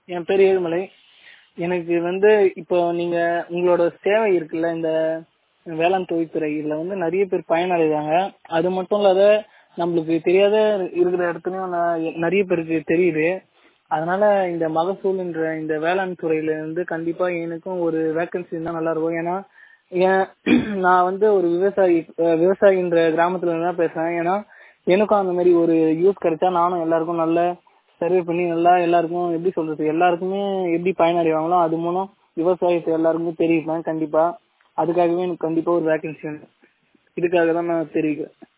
என் பேர் ஏழுமலை எனக்கு வந்து இப்போ நீங்க உங்களோட சேவை இருக்குல்ல இந்த வேளாண் தொழில்துறை இதுல வந்து நிறைய பேர் பயனடைகிறாங்க அது மட்டும் இல்லாத நம்மளுக்கு தெரியாத இருக்கிற இடத்துலயும் ந- நிறைய பேருக்கு தெரியுது அதனால இந்த மகசூல்ன்ற இந்த வேளாண் துறையில இருந்து கண்டிப்பா எனக்கும் ஒரு வேகன்சி இருந்தா நல்லா இருக்கும் ஏன்னா ஏன் நான் வந்து ஒரு விவசாயி அஹ் விவசாயின்ற கிராமத்துல இருந்து தான் பேசுறேன் ஏன்னா எனக்கும் அந்த மாதிரி ஒரு யூஸ் கிடைச்சா நானும் எல்லாருக்கும் நல்ல சர்வே பண்ணி நல்லா எல்லாருக்கும் எப்படி சொல்றது எல்லாருக்குமே எப்படி பயனடைவாங்களோ அது மூலம் விவசாயத்தை எல்லாருக்குமே தெரிவிப்பேன் கண்டிப்பா அதுக்காகவே எனக்கு கண்டிப்பா ஒரு வேகன்சி வேணும் இதுக்காக தான் நான் தெரிவிக்கிறேன்